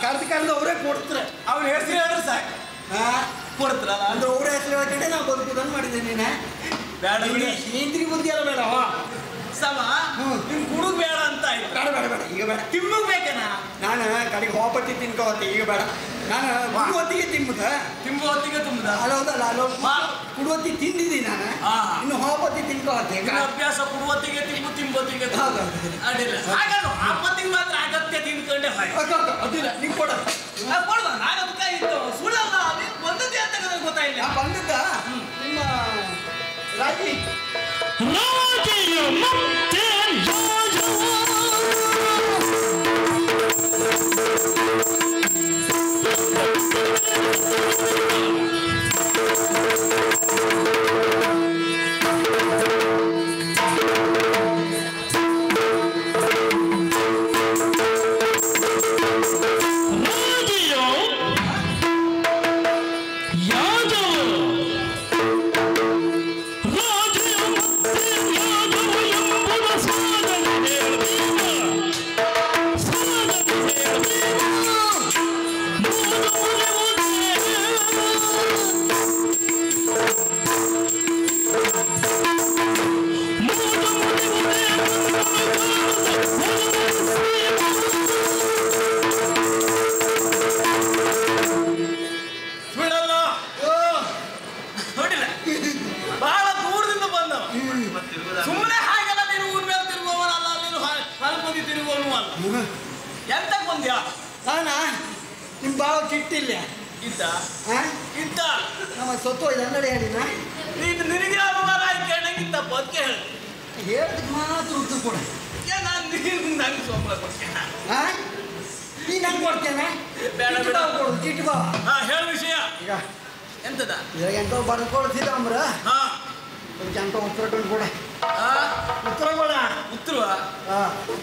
ಕರೆದು ಕರೆದು ಅವರೇ ಕೊಡ್ತಾರೆ ಅವ್ರ ಹೆಸರು ಹೇಳಿದ್ರೆ ಸಾಕು ಹಾ ಕೊಡ್ತಾರಲ್ಲ ಅಂದ್ರೆ ಅವರ ಹೆಸರು ಹೇಳ್ಕೊಂಡೆ ನಾವು ಬದುಕುದನ್ನು ಮಾಡಿದ್ದೇನೆ ನೀನೆ ಬೇಡ ಬಿಡಿ ನೀಂದ್ರಿ ಬುದ್ಧಿ ಎಲ್ಲ ಬೇಡ ಅವ. ಸಮ ಹ್ಮ್. ನಿಮ್ ಕುಡುಗ್ ಬೇಡ ಅಂತ ಆಯ್ತು ಬೇಡ ಬೇಡ ಬೇಡ ಈಗ ಬೇಡ ತಿಮ್ಮಗ್ ಬೇಕೇನ ನಾನು ಕಡೆಗೆ ಹೋಪತ್ತಿ ತಿನ್ಕೋತಿ ಈಗ ಬೇಡ ನಾನು ಕುಡುವತ್ತಿಗೆ ತಿನ್ನುದ ತಿಂಬು ಹೊತ್ತಿಗೆ ತುಂಬದ ಅಲ್ಲೋದಲ್ಲ ಅಲ್ಲೋ ಮಾ. ಕುಡುವತ್ತಿ ತಿಂದಿದ್ದೀನಿ ನಾನು ಹಾ. ಇನ್ನು ಹೋಪತ್ತಿ ತಿನ್ಕೋತಿ ನಿನ್ನ ಅಭ್ಯಾಸ ಕುಡುವತ್ತಿಗೆ ತಿಂಬು ತಿಂಬೊತ್ತಿಗೆ ಹೌದು. ಅಡ್ಡಿಲ್ಲ ಹಾಗಲ್ಲ ಆಪತ್ತಿಗೆ ಮಾತ್ರ ಅಗತ್ಯ ತಿಂದ್ಕೊಂಡೆ ಹಾಯ್ ಅದಿಲ್ಲ ನಿಂಗೆ ಕೊಡ ಕೊಡುವ ನಾನು ಅದಕ್ಕೆ ಇತ್ತು ಸುಳ್ಳಲ್ಲ ನೀನ್ ಬಂದದ್ದೇ ಅಂತ ನನಗೆ ಗೊತ್ತಾಯಿಲ್ಲ ನಾ ಬಂದದ್ದ ನಿಮ್ಮ ರಾಜಿ ರಾಜೆಯ ಮತ್ತೆ ರಾಜ ರಾಜೆಯ ಯಾದವ ರಾಜೆಯ ಮತ್ತೆ ಯಾದವ ಎಂಬುದ ಸಾಧನೆ ಹೇಳ್ಬೇಕ ಸಾಧನೆ ಹೇಳ್ಬೇಕ ಸುಳ್ಳಲ್ಲ ನೋಡಿಲ್ಲ ಬಹಳ ದೂರದಿಂದ ಬಂದವ ಸುಮ್ಮನೆ ಹಾಗೆಲ್ಲ ನೀನು ಊರ್ ಮೇಲೆ ತಿರುಗುವವನಲ್ಲ ನೀನು ಹೊಲಪದಿ ತಿರುಗುವವನು ಅಲ್ಲ ಎಂತ ಬಂದ್ಯಾ ನಾನಾ ನಿಮ್ಮ ಬಾವ ಕಿಟ್ಟಿಲ್ಲ ಇದ್ದ ಹಾ ಇದ್ದ ನಮ್ಮ ಸೊತ್ತು ಹೋಯ್ತು ಅಂಗಡಿ ಹೇಳಿನ ನೀನು ನಿನಗೆ ಅನುಮಾನ ಕೇಳಂಗಿದ್ದ ಬದುಕೆ ಹೇಳು ಹೇಳ್ದಕ್ಕೆ ಮಾತ್ರ ಉತ್ತರ ಕೊಡ ಏ ನಾನು ನೀನು ನಂಗೆ ಸಂಬಳ ಕೊಡ್ತೇನೆ ಹಾ ನೀ ನಂಗೆ ಕೊಡ್ತೇನೆ ಬೇಡ, ಕಿಟ್ಟು ಬೇಡ. ಬಾವ ಕೊಡು ಕಿಟ್ಟು ಬಾವ ಹಾ ಹೇಳು ವಿಷಯ ಈಗ ಎಂತದ ಇವಾಗ ಎಂತ ಬರೆದು ಕೊಡ್ತಿದ್ದ ಅಂಬ್ರ ಹಾ ಅದಕ್ಕೆ ಎಂತ ಉತ್ತರ ಕೊಂಡು ಕೊಡ ಆ, ಉತ್ತರ ಕೊಡ ಉತ್ತರವ ಹಾ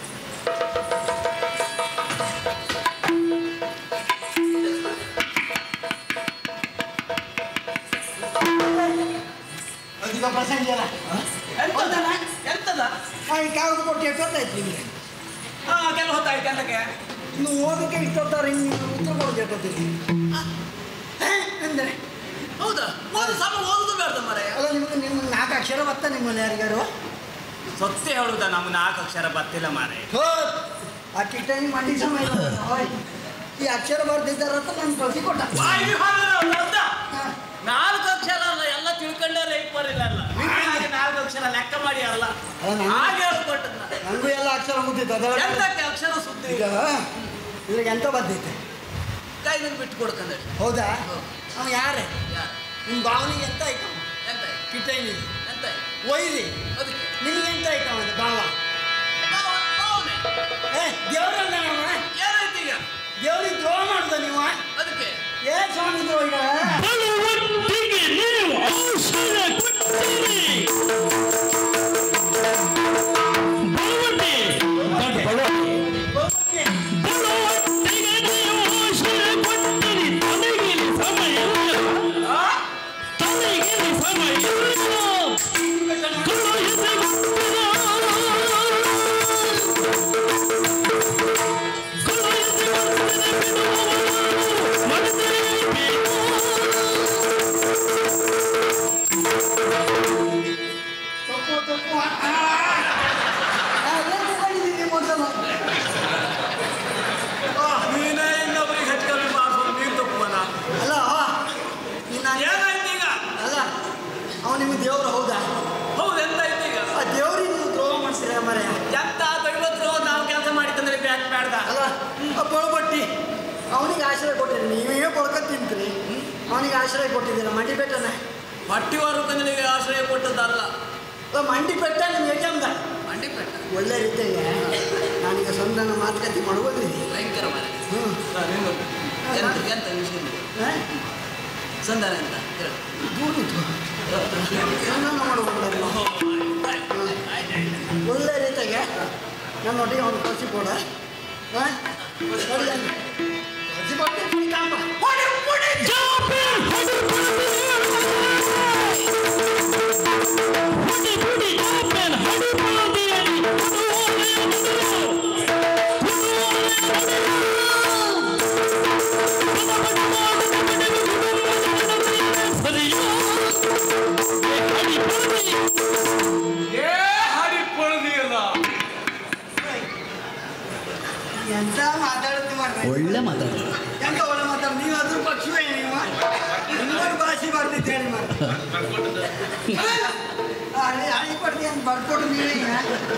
ಅದೀಗ ಪ್ರಸಂಗ ಅಲ್ಲ ಎಂತದ ಎಂತದ ಆ, ಈ ಕಾಗದ ಕೊಟ್ಟು ಎಷ್ಟೊತ್ತಾಯ್ತು ನಿಮಗೆ ಹಾ ಕೆಲ ಹೊತ್ತಾಯ್ತು ಎಂತಕ್ಕೆ ಇನ್ನು ಓದಕ್ಕೆ ಇಷ್ಟೊತ್ತಾರೆ ಇನ್ನು ಉತ್ತರ ಕೊಡೋದು ಎಷ್ಟೊತ್ತಿಗೆ ಅಂದರೆ ಹೌದಾ ಓದು ಸಮ ಓದುದು ಬೇಡ ಮರೆ ಅಲ್ಲ ನಿಮ್ಗೆ ನಿಮ್ಮ ನಾಲ್ಕು ಅಕ್ಷರ ಬತ್ತ ನಿಮ್ಮಲ್ಲಿ ಯಾರಿಗಾರು ಸತ್ಯ ಹೇಳುದ ನಮ್ಗೆ ನಾಲ್ಕು ಅಕ್ಷರ ಬರ್ತಿಲ್ಲ ಮಾರೆ ಹೋ ಆ ಕಿಟ್ಟನಿ ಮಂಡಿ ಸಮಯ ಹೋಯ್ ಈ ಅಕ್ಷರ ಬರ್ದಿದ್ದಾರ ಅಂತ ನಾನು ಕಳ್ಸಿ ಕೊಟ್ಟ ವಾಯು ವಿಭಾಗದ ಅರ್ಥ. ಹಾ. ನಾಲ್ಕು ಅಕ್ಷರ ಅಲ್ಲ ಎಲ್ಲ ತಿಳ್ಕೊಂಡೇ ರೈಟ್ ಬರಿಲ್ಲ ಹಾಗೆ ನಾಲ್ಕು ಅಕ್ಷರ ಲೆಕ್ಕ ಮಾಡಿ ಅಲ್ಲ ಅಲ್ಲ, ನಾನು- ಹಾಗೆ ಹೇಳ್ಕೊಟ್ಟದ್ನ ನನಗೂ ಎಲ್ಲ ಅಕ್ಷರ ಮುಗಿತು ಅದ ಎಂತಕ್ಕೆ ಅಕ್ಷರ ಸುದ್ದಿ ಈಗ ಇದ್ರಾಗ ಎಂತ ಬಂದೈತೆ ಕೈ ಮೇಲೆ ಬಿಟ್ಟು ಕೊಡ್ಕಂದ್ರೆ ಹೌದಾ ಹೌದು. ಅವ ಯಾರೇ ನಿಮ್ಮ ಭಾವನಿಗೆ ಎಂತ ಆಯ್ತು ಎಂತ ಕಿಟ್ಟನಿ ಎಂತ ಒಯ್ಲಿ ಅದಕ್ಕೆ ನಿನಗೆ ಎಂತ ಆಯ್ತು ಅವನ ಭಾವ ಭಾವ- ಭಾವನೆ. ಏ ದೇವ್ರಲ್ಲ ನಮ್ಮ ಏನಾಯ್ತು ಈಗ ದೇವ್ರಿಗೆ ದ್ರೋಹ ಮಾಡ್ದ ನೀವು ಅದಕ್ಕೆ ಏ ಸ್ವಾಮಿ ದ್ರೋಹ ಬಲವಂತಿಗೆ ನೀವು ಔಷಧ ಕೊಟ್ಟಿರಿ ಬಲವಂತಿ ಬಲವಂತಿ ಬಲವಂತಿಗೆ ನೀವು ಔಷಧ ಕೊಟ್ಟಿರಿ ತಲೆಗಿಲಿ ಸಮಯ ಇಲ್ಲ. ತಲೆಗಿಲಿ ಸಮಯ ಇಲ್ಲ. ಕಳುಹಿಸಿ ಕೊಟ್ಟಿರ. ಕಳುಹಿಸಿ ಕೊಟ್ಟಿರ ಬಿಡುವವರು ಮನಸ್ಸಿರಬೇಕು. ತಪ್ಪು ತಪ್ಪು ಆ, ಆ, ಏನ್ ತಗೊಂಡಿದ್ದೀನಿ ಮೊದಲು ನೀನೇ ಇನ್ನೊಬ್ಬರಿಗೆ ಹೆಚ್ಚು ಮಾಡ್ಬೋದು ನೀನು ತಪ್ಪನ ಅಲ್ಲ ನಿನ್ನ ಏನಾಯ್ತು ಈಗ ಅಲ್ಲ ಅವ ನಿಮ್ಮ ದೇವ್ರು ಹೌದಾ ಹೌದು ಎಂತಾಯ್ತು ಈಗ ಆ ದೇವ್ರಿಗೆ ನೀವು ದ್ರೋಹ ಮಾಡ್ತೀರ ಮರೆ ಎಂತ ದೈವತ್ರು ನಾವು ಕೆಲಸ ಮಾಡಿತ್ತಂದ್ರೆ ಬ್ಯಾಕ್ ಬೇಡ್ದ ಅಲ್ಲ ಆ ಬಳಬಟ್ಟಿ ಅವನಿಗೆ ಆಶ್ರಯ ಕೊಟ್ಟಿರಿ ನೀವೇ ಬಳ್ಕ ತಿಂತ್ರಿ ಅವನಿಗೆ ಆಶ್ರಯ ಕೊಟ್ಟಿದ್ದೀರ ಮಂಡಿ ಬೆಟ್ಟನ ಪಟ್ಟಿವಾರು ಕಂದನಿಗೆ ಆಶ್ರಯ ಕೊಟ್ಟದ್ದಲ್ಲ ಅಲ್ಲ ಮಂಡಿ ಬೆಟ್ಟ ನಿಮ್ಗೆ ಯಜಮಾನ್ದ ಮಂಡಿಪೆಟ್ಟ ಒಳ್ಳೆ ರೀತಿಗೆ ನಾನೀಗ ಸಂಧಾನ ಮಾತುಕತೆ ಮಾಡ್ಬೋದು ಭಯಂಕರ ಮನೆ ಹ್ಞೂ ಎಂತ ಎಂತ ವಿಷಯ ಸಂಧಾನ ಎಂತ ಹೇಳು ದೂರ ಇತ್ತು ಸಂಧಾನ ಮಾಡ್ಬೋದು ಒಳ್ಳೆ ರೀತಿಗೆ ನನ್ನೊಟ್ಟಿಗೆ ಒಂದು ಕಸಿ ಕೊಡ ಹಾಂ ಕಸಿ ಕೊಟ್ಟು ಕಾಂಬ ಜಾಪೇರ್ ಹೊಡಿ ಹೊಡಿ ಹೊಡಿ ಜಾಪೇರ್ ಹೊಡಿ ಬಾದಿಯಲ್ಲಿ ಕುಡುವನೆ ನುಡಿದು ಕುಡುವನೆ ನುಡಿದು ಒಳ್ಳೆ ಮಾತಾಡ ಎಂತ ಒಳ್ಳೆ ಮಾತಾಡ ನೀವು ಅದ್ರ ಪಕ್ಷವೇ ನೀವು ಇನ್ನೊಂದು ಭಾಷೆ ಬರ್ತಿತ್ತು ಹೇಳಿ ಮಾಡ ಹಳಿ ಹಳಿ ಪಡ್ತಿ ಅಂತ ಬರ್ಕೊಟ್ಟು ನೀವೇ ಈಗ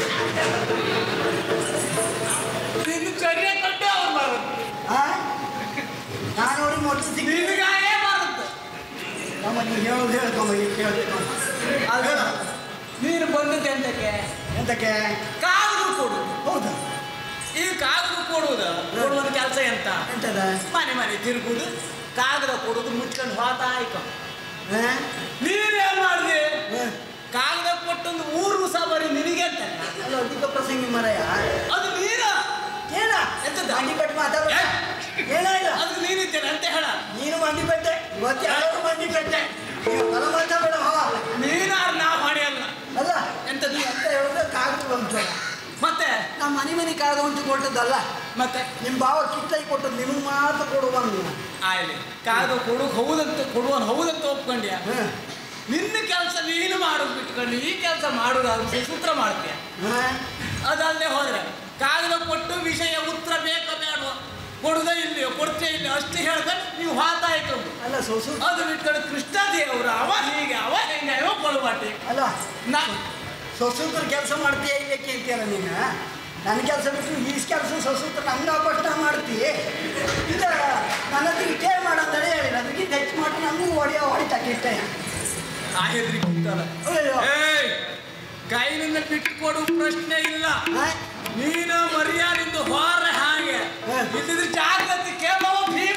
ನಿನ್ನ ಚರ್ಯ ಕಟ್ಟೆ ಅವ್ರು ಬರೋದು ಆ? ನಾನು ನೋಡಿ ಮೊದಲು ಸಿಗ್ತೀನಿ ನಿನಗಾಗೇ ಬರುತ್ತೆ ನಮ್ಮ ನೀವು ಹೇಳೋದು ಹೇಳ್ಕೊಂಬ ಕೇಳಬೇಕು ಅದ ನೀನು ಬಂದದ್ದು ಎಂತಕ್ಕೆ ಎಂತಕ್ಕೆ ಕಾಗದ ಕೊಡು ಹೌದಾ ಈ ಕಾಗದ ಕೊಡುವುದು ಕೊಡುವುದು ಕೆಲಸ ಎಂತ ಎಂತದ ಮನೆ ಮನೆ ತಿರುಗುದು ಕಾಗದ ಕೊಡುದು ಮುಚ್ಕೊಂಡು ಹೋತ ಆಯ್ಕ ಆ? ನೀನೇನ್ ಮಾಡಿದೆ ಆ? ಕಾಗದ ಕೊಟ್ಟೊಂದು ಮೂರು ಸಹ ಬರೀ ನಿನಗೆ ಅಂತ ಅಲ್ಲ ಅಧಿಕ ಪ್ರಸಂಗಿ ಮರಯ ಅದು ನೀನ ಏನ ಎಂತದ? ಮಂಡಿ ಪೆಟ್ಟು ಮಾತಾಡ ಏನ ಇಲ್ಲ ಅದಕ್ಕೆ ನೀನಿದ್ದೇನೆ ಅಂತ ಹೇಳ ನೀನು ಮಂಡಿ ಪೆಟ್ಟೆ ಇವತ್ತು ಯಾರು ಮಂಡಿ ಪೆಟ್ಟೆ ನೀವು ಬಲ ಮಾತಾಡಬೇಡ ಹೋ ನೀನಾರು ನಾ ಮಾಡಿ ಅಲ್ಲ ಅಲ್ಲ ಎಂತದ್ದು ಅಂತ ಹೇಳಿದ್ರೆ ಕಾಗದ ಬಂತು ಮತ್ತೆ ನಮ್ಮ ಮನೆ ಮನೆ ಕಾಗದ ಉಂಟು ಕೊಟ್ಟದ್ದಲ್ಲ ಮತ್ತೆ ನಿಮ್ಮ ಭಾವ ಕಿತ್ತೈ ಕೊಟ್ಟದ್ದು ನಿಮಗೆ ಮಾತ್ರ ಕೊಡುವ ನೀವು ಆಯ್ಲಿ ಕಾಗದ ಕೊಡು ಹೌದಂತ ಕೊಡುವನ್ ಹೌದಂತ ಒಪ್ಕೊಂಡ್ಯಾ ಹಾಂ ನಿನ್ನ ಕೆಲಸ ನೀನು ಮಾಡೋದು ಬಿಟ್ಕೊಂಡು ಈ ಕೆಲಸ ಮಾಡೋದಾದ್ರೆ ಸೂತ್ರ ಮಾಡ್ತೀಯ ಹಾಂ ಅದಲ್ಲದೆ ಹೋದ್ರೆ ಕಾಗದ ಕೊಟ್ಟು ವಿಷಯ ಉತ್ತರ ಬೇಕ ಬೇಡ ಕೊಡುದೇ ಇಲ್ಲಿಯೋ ಕೊಡ್ತೇ ಇಲ್ಲ ಅಷ್ಟು ಹೇಳ್ಕೊಂಡು ನೀವು ಹಾತ ಆಯ್ಕೊಂಡು ಅಲ್ಲ ಸೊಸು ಅದು ಬಿಟ್ಕೊಂಡು ಕೃಷ್ಣ ದೇವರು ಅವ ಹೀಗೆ ಅವ ಹೆಂಗೆ ಅವ ಕೊಡಬಾಟಿ ಅಲ್ಲ ನಾ ಸೊಸೂತ್ರ ಕೆಲಸ ಮಾಡ್ತೀಯ ಇಲ್ಲಕ್ಕೆ ಅಂತೀಯಲ್ಲ ನೀನು ನನ್ನ ಕೆಲಸ ಬಿಟ್ಟು ಈ ಕೆಲಸ ಸೊಸೂತ್ರ ನಮ್ಗೆ ಅಪಷ್ಟ ಮಾಡ್ತಿ ಇದ ನನ್ನ ಹತ್ರ ಕೇರ್ ಮಾಡಂದರೆ ಹೇಳಿಲ್ಲ ಅದಕ್ಕಿಂತ ಹೆಚ್ಚು ಮಾಡಿ ನಮಗೂ ಹೊಡೆಯ ಹೊಡಿತಕ್ಕಿಷ್ಟೇ ಆ ಹೆದ್ರಿಕೆ ಉಂಟಲ್ಲ. ಅಯ್ಯೋ ಏಯ್ ಕೈನಿಂದ ಬಿಟ್ಟು ಕೊಡು ಪ್ರಶ್ನೆ ಇಲ್ಲ ಹಾಂ ನೀನು ಮರ್ಯಾದಿಂದ ಹೊರ ಹಾಗೆ ಹಾ. ಇಲ್ಲಿದ್ರೆ ಜಾಗೃತಿ ಕೇವಲ ಭೀಮ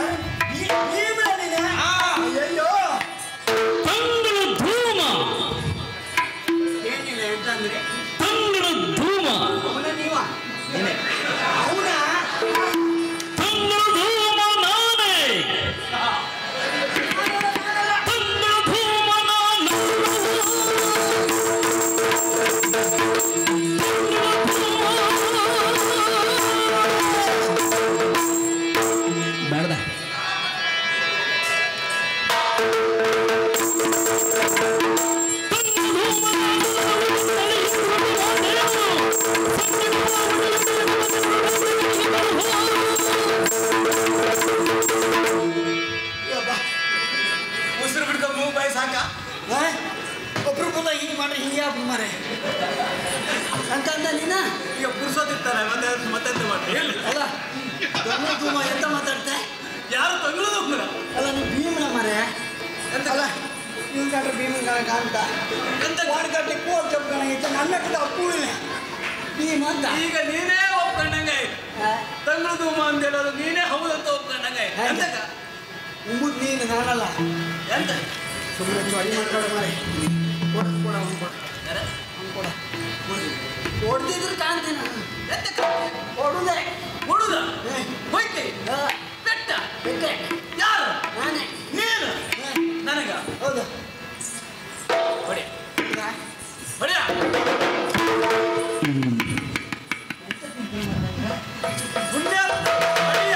ಆ. ಅಯ್ಯಯ್ಯೋ ತಂಗಳು ಧೂಮ ಏನಿಲ್ಲ ಎಂತಂದ್ರೆ ತಂಗಳು ಧೂಮ ಅವನ ನೀವ ಅವನ ತಂಗಳು ಧೂಮ ನಾನೇ ತಂಗಳು ಧೂಮ ನಾನು ಬೇಡ ಉಸಿರು ಬಿಡ್ಕೊಂಡು ಮೂಗು ಬಾಯಿ ಸಾಕ ಒಬ್ರು ಬಲ್ಲ ಹಿಂಗೆ ಮಾಡ್ರಿ ಹಿಂಗೆ ಆಗ್ಬಿಡು ಮಾರೆ ಅಂತಂದ ನೀನ ಈಗ ಪುರ್ಸೋದಿರ್ತಾರೆ ಮತ್ತೆ ಮತ್ತೆ ಎಂತ ಮಾಡ್ತಾರೆ ಹೇಳಿ ಅಲ್ಲ ದೊಣ್ಣೆ ಧೂಮ ಎಂತ ಮಾತಾಡ್ತೆ ಯಾರು ತಗೊಳ್ಳೋದು ಕೂಡ ಅಲ್ಲ ನೀವು ಭೀಮನ ಮರೆ ಎಂತ ಅಲ್ಲ ನೀವು ಕಂಡ್ರೆ ಭೀಮನ ಕಾಂತ ಎಂತ ವಾಡ್ಗಟ್ಟೆ ಕೂಲ್ ಚಪ್ಪಿಗೆ ನನ್ನ ಕಡೆ ಅಪ್ಪು ಇಲ್ಲ ಭೀಮ ಅಂತ ಈಗ ನೀನೇ ಒಪ್ಕೊಂಡಂಗೆ ತಂಗಳದು ಅಂತ ಹೇಳೋದು ನೀನೇ ಹೌದಂತ ಒಪ್ಕೊಂಡಂಗೆ ಹಾಗೆ. ಎಂತಕ ಉಂಬುದು ನೀನು ನಾನಲ್ಲ ಎಂತ ಸುಮ್ಮನೆ ಅಡಿ ಮಾಡ್ಬೇಡ ಮಾರೆ ಕೊಡ ಕೊಡ ಅವ್ನು ಕೊಡ ಯಾರ? ಅವ್ನು ಕೊಡ ಹೊಡ್ದಿದ್ರು ಕಾಣ್ತೀನಿ ಎಂತಕ ಕೊಡುದೆ ಕೊಡುದ ಏ, ಹೋಯ್ತೆ ಆ, ಬೆಟ್ಟ ಬಿಟ್ಟೆ ಯಾರು ನಾನೇ ನೀನು ಹಾ, ನನಗ ಹೌದು ಹೊಡಿ ಈಗ ಹೊಡಿಯ ಪುಣ್ಯ ಹೊಡಿಯ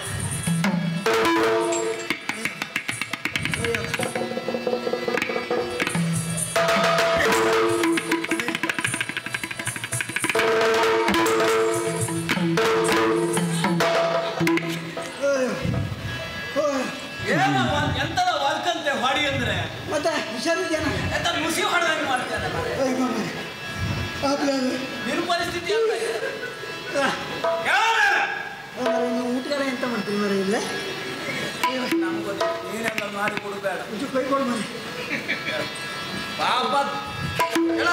ಅಯ್ಯೋ. ಅಯ್ಯೋ. ಏನು ಒಂದ್- ಎಂತದ ವರ್ಕಂತೆ ಹೊಡಿ ಅಂದ್ರೆ ಮತ್ತೆ ಹುಷಾರಿದ್ದೇನ ಎಂತ ಮುಸಿ ಹೊಡೆದಂಗೆ ಮಾಡ್ತಾರೆ ಅಯ್ಯೋ ಮಾಮಿ. ಅದು ಅದು. ನಿನ್ನ ಪರಿಸ್ಥಿತಿ ಅಂತ ಇದೆ. ಆ, ಹೇಳು. ಮಾರ್ರೆ, ನೀವು ಊಟಗಾರ ಎಂತ ಮಾಡ್ತೀರಿ ಮರ ಇಲ್ಲ ನಮ್ಗ್ ಗೊತ್ತು. ನೀನೆಲ್ಲ ಮಾಡಿ ಕೊಡಬೇಡ ಉಜ್ಜು ಕೈ ಕೊಡು ಮನೆ ಪಾಪ ಹೇಳ.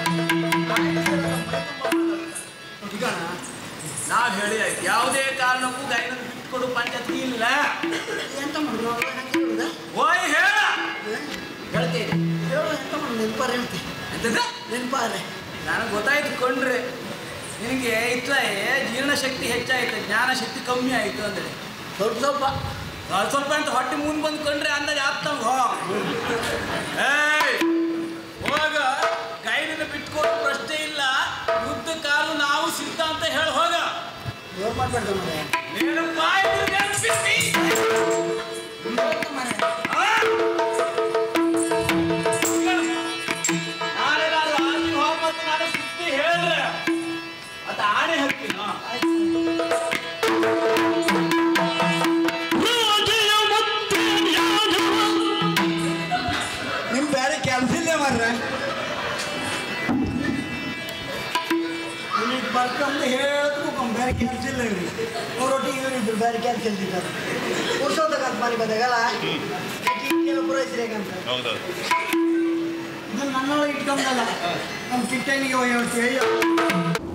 ಈಗ ನಾವ್ ಹೇಳಿ ಆಯ್ತು ಯಾವುದೇ ಕಾರಣಕ್ಕೂ ಗೈನ ಬಿಟ್ಕೊಡು ಪಂಚಾಯತ್ಗೆ ಇಲ್ಲ ಎಂತ ಮಾಡಿದ್ರು ಅವ್ರು ಹಂಗೆ ಹೇಳುದ ಓಯ್ ಹೇಳ ಹೇಳ್ತೀನಿ ಹೇಳು ಎಂತ ಮಾಡುದು ನೆನಪಾರ ಹೇಳ್ತಿ ಎಂತದ ನೆನಪಾರೆ ನನಗೆ ಗೊತ್ತಾಯ್ತು ಕೊಂಡ್ರೆ ನಿನಗೆ ಇತ್ಲಾಯೇ ಜೀರ್ಣಶಕ್ತಿ ಹೆಚ್ಚಾಯ್ತು ಜ್ಞಾನ ಶಕ್ತಿ ಕಮ್ಮಿ ಆಯಿತು ಅಂದ್ರೆ ಸ್ವಲ್ಪ ಸ್ವಲ್ಪ ಸ್ವಲ್ಪ ಸ್ವಲ್ಪ ಅಂತ ಹೊಟ್ಟೆ ಮುಂದೆ ಬಂದು ಕೊಂಡ್ರೆ ಅಂದಾಜು ಆಗ್ತಾವ ಹೋ ಏಯ್ ಹೋಗ ಗೈಡನ್ನ ಬಿಟ್ಕೊಡೋ ಪ್ರಶ್ನೆ ಇಲ್ಲ ಯುದ್ಧ ಕಾಲು ನಾವು ಸಿದ್ಧ ಅಂತ ಹೇಳಿ ಹೋಗ ಜೋರ್ ಮಾಡ್ಬಾರ್ದು ಮರೆ ನೀನು ಬಾಯಿ ಮುರ್ದು ಎಬ್ಬಿಸಿ. ಮರೆ ಆ? ನಾಳೆ ನಾನು ಆಚೆ ಹೋಗ್ ಮತ್ತೆ ನಾನು ಸುದ್ದಿ ಹೇಳ್ರೆ ಮತ್ತೆ ಆಣೆ ಹಾಕ್ತೀನ ಆಯ್ತು ಮಾರ್ರೆ ಇಲ್ಲಿಗೆ ಬರ್ಕಂದು ಹೇಳಿದ್ರು ಬೇರೆ ಕೆಲಸ ಇಲ್ಲ ಇವ್ರಿಗೆ ಅವರೊಟ್ಟಿಗೆ ಇವರಿದ್ರು ಬೇರೆ ಕೆಲಸ ಇಲ್ದಿದ್ದಾರೆ ಪುರುಷೋತ್ತಕಂತ ಮನೆ ಬಂದಾಗಲ್ಲ ಕೆಲವು ಪೂರೈಸ್ರೇಕಂತ ಹೌದೌದು ಇದು ನನ್ನೊಳಗೆ ಇಟ್ಕೊಂಡಲ್ಲ ನಮ್ಮ ಕಿಟ್ಟನಿಗೆ ಹೇಳ್ತೀವಿ